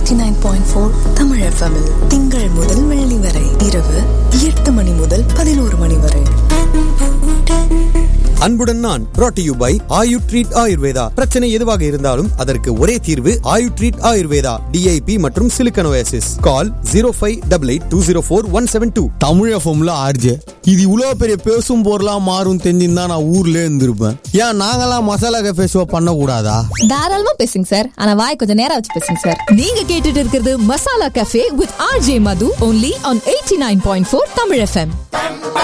eighty nine point four Tamil எஃப்எம்மில் திங்கள் முதல் வெள்ளி வரை இரவு எட்டு மணி முதல் பதினோரு மணி வரை அன்புடன் நான் brought to you by Ayu treat Ayurveda பிரச்சனை எதுவாக இருந்தாலும் அதற்கு ஒரே தீர்வு ஆயு ட்ரீட் ஆயுர்வேதா டிஐபி மற்றும் சிலிக்கனோசிஸ் call zero five double eight two zero four one seven two Tamil எஃப்எம்ல ஆர்ஜே இது இவ்வளோ பெரிய பேசும் பொருளா மாறும் தெரிஞ்சிருந்தா நான் ஊர்ல இருந்திருப்பேன் ஏன் நாங்களாம் மசாலா கஃபே ஷோ பண்ணக்கூடாதா தாராளமா பேசுங்க சார் ஆனா வாய் கொஞ்சம் நேரம் வச்சு பேசுங்க சார் நீங்க கேட்டுட்டு இருக்கிறது masala cafe with RJ Madhu only on 89.4 Tamil FM